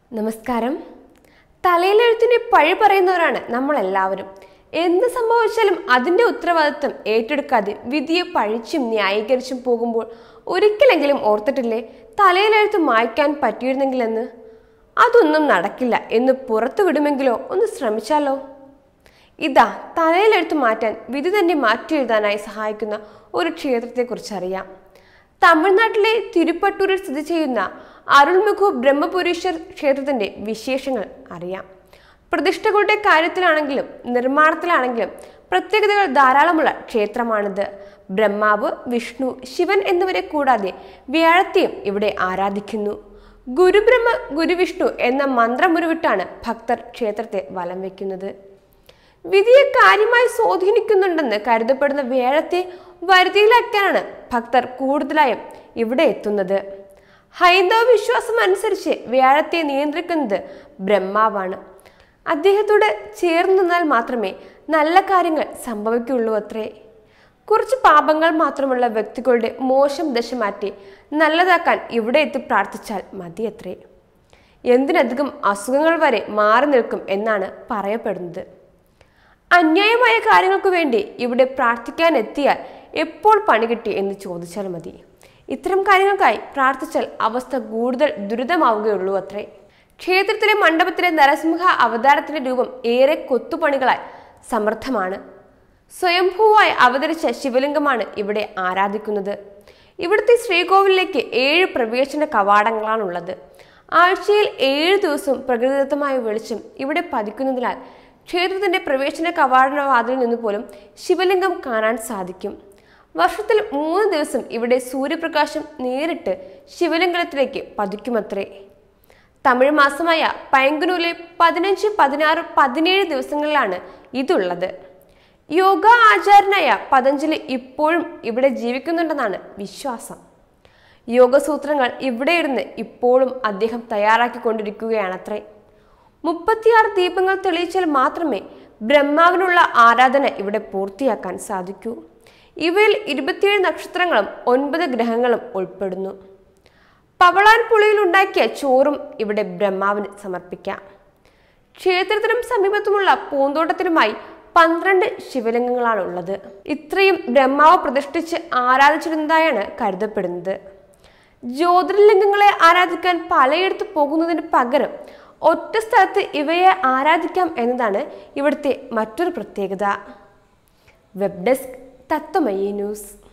നമസ്കാരം തലയിലെഴുത്തിനെ പഴി പറയുന്നവരാണ് നമ്മളെല്ലാവരും എന്ത് സംഭവിച്ചാലും അതിൻ്റെ ഉത്തരവാദിത്വം ഏറ്റെടുക്കാതെ വിധിയെ പഴിച്ചും ന്യായീകരിച്ചും പോകുമ്പോൾ ഒരിക്കലെങ്കിലും ഓർത്തിട്ടില്ലേ തലയിലെഴുത്ത് മായ്ക്കാൻ പറ്റിയിരുന്നെങ്കിലെന്ന് അതൊന്നും നടക്കില്ല എന്ന് പുറത്തു വിടുമെങ്കിലോ ഒന്ന് ശ്രമിച്ചാലോ ഇതാ തലയിലെഴുത്ത് മാറ്റാൻ വിധി തന്നെ മാറ്റി എഴുതാനായി സഹായിക്കുന്ന ഒരു ക്ഷേത്രത്തെക്കുറിച്ച് അറിയാം തമിഴ്നാട്ടിലെ തിരുപ്പട്ടൂരിൽ സ്ഥിതി ചെയ്യുന്ന അരുൾമുഖു ബ്രഹ്മപുരീശ്വർ ക്ഷേത്രത്തിന്റെ വിശേഷങ്ങൾ അറിയാം പ്രതിഷ്ഠകളുടെ കാര്യത്തിലാണെങ്കിലും നിർമ്മാണത്തിലാണെങ്കിലും പ്രത്യേകതകൾ ധാരാളമുള്ള ക്ഷേത്രമാണിത് ബ്രഹ്മാവ് വിഷ്ണു ശിവൻ എന്നിവരെ കൂടാതെ വ്യാഴത്തെയും ഇവിടെ ആരാധിക്കുന്നു ഗുരുബ്രഹ്മ ഗുരുവിഷ്ണു എന്ന മന്ത്രമുരുവിട്ടാണ് ഭക്തർ ക്ഷേത്രത്തെ വലം വയ്ക്കുന്നത് വിധിയെ കാര്യമായി സ്വാധീനിക്കുന്നുണ്ടെന്ന് കരുതപ്പെടുന്ന വേഴത്തെ വരുതിയിലാക്കാനാണ് ഭക്തർ കൂടുതലായും ഇവിടെ എത്തുന്നത് ഹൈന്ദവ വിശ്വാസം അനുസരിച്ച് വ്യാഴത്തെ നിയന്ത്രിക്കുന്നത് ബ്രഹ്മാവാണ് അദ്ദേഹത്തോട് ചേർന്ന് നിന്നാൽ മാത്രമേ നല്ല കാര്യങ്ങൾ സംഭവിക്കുള്ളൂ അത്രേ കുറച്ച് പാപങ്ങൾ മാത്രമുള്ള വ്യക്തികളുടെ മോശം ദശ മാറ്റി നല്ലതാക്കാൻ ഇവിടെ എത്തി പ്രാർത്ഥിച്ചാൽ മതിയത്രേ എന്തിനധികം അസുഖങ്ങൾ വരെ മാറി നിൽക്കും എന്നാണ് പറയപ്പെടുന്നത് അന്യായമായ കാര്യങ്ങൾക്ക് വേണ്ടി ഇവിടെ പ്രാർത്ഥിക്കാൻ എത്തിയാൽ എപ്പോൾ പണി കിട്ടി എന്ന് ചോദിച്ചാൽ മതി ഇത്തരം കാര്യങ്ങൾക്കായി പ്രാർത്ഥിച്ചാൽ അവസ്ഥ കൂടുതൽ ദുരിതമാവുകയുള്ളൂ അത്രേ ക്ഷേത്രത്തിലെ മണ്ഡപത്തിലെ നരസിംഹ അവതാരത്തിന്റെ രൂപം ഏറെ കൊത്തുപണികളായി സമർത്ഥമാണ് സ്വയംഭൂവായി അവതരിച്ച ശിവലിംഗമാണ് ഇവിടെ ആരാധിക്കുന്നത് ഇവിടുത്തെ ശ്രീകോവിലേക്ക് ഏഴ് പ്രവേശന കവാടങ്ങളാണുള്ളത് ആഴ്ചയിൽ ഏഴ് ദിവസവും പ്രകൃതിദത്തമായ വെളിച്ചം ഇവിടെ പതിക്കുന്നതിനാൽ ക്ഷേത്രത്തിന്റെ പ്രവേശന കവാടവാതിലിൽ നിന്ന് പോലും ശിവലിംഗം കാണാൻ സാധിക്കും വർഷത്തിൽ മൂന്ന് ദിവസം ഇവിടെ സൂര്യപ്രകാശം നേരിട്ട് ശിവലിംഗത്തിലേക്ക് പതിക്കുമത്രേ തമിഴ് മാസമായ പൈങ്കുനൂരിലെ പതിനഞ്ച് പതിനാറ് പതിനേഴ് ദിവസങ്ങളിലാണ് ഇതുള്ളത് യോഗ ആചാര്യനായ പതഞ്ജലി ഇപ്പോഴും ഇവിടെ ജീവിക്കുന്നുണ്ടെന്നാണ് വിശ്വാസം യോഗസൂത്രങ്ങൾ ഇവിടെ ഇരുന്ന് ഇപ്പോഴും അദ്ദേഹം തയ്യാറാക്കിക്കൊണ്ടിരിക്കുകയാണത്രേ മുപ്പത്തിയാറ് ദീപങ്ങൾ തെളിയിച്ചാൽ മാത്രമേ ബ്രഹ്മാവിനുള്ള ആരാധന ഇവിടെ പൂർത്തിയാക്കാൻ സാധിക്കൂ ഇവയിൽ ഇരുപത്തിയേഴ് നക്ഷത്രങ്ങളും ഒൻപത് ഗ്രഹങ്ങളും ഉൾപ്പെടുന്നു പവളാൻ പുളിയിൽ ഉണ്ടാക്കിയ ചോറും ഇവിടെ ബ്രഹ്മാവിന് സമർപ്പിക്കാം ക്ഷേത്രത്തിനും സമീപത്തുമുള്ള പൂന്തോട്ടത്തിനുമായി പന്ത്രണ്ട് ശിവലിംഗങ്ങളാണ് ഉള്ളത് ഇത്രയും ബ്രഹ്മാവ് പ്രതിഷ്ഠിച്ച് ആരാധിച്ചിരുന്നതായാണ് കരുതപ്പെടുന്നത് ജ്യോതിർലിംഗങ്ങളെ ആരാധിക്കാൻ പലയിടത്ത് പോകുന്നതിന് പകരം ഒറ്റ സ്ഥലത്ത് ഇവയെ ആരാധിക്കാം എന്നതാണ് ഇവിടുത്തെ മറ്റൊരു പ്രത്യേകത വെബ് ഡെസ്ക് തത്വമയി ന്യൂസ്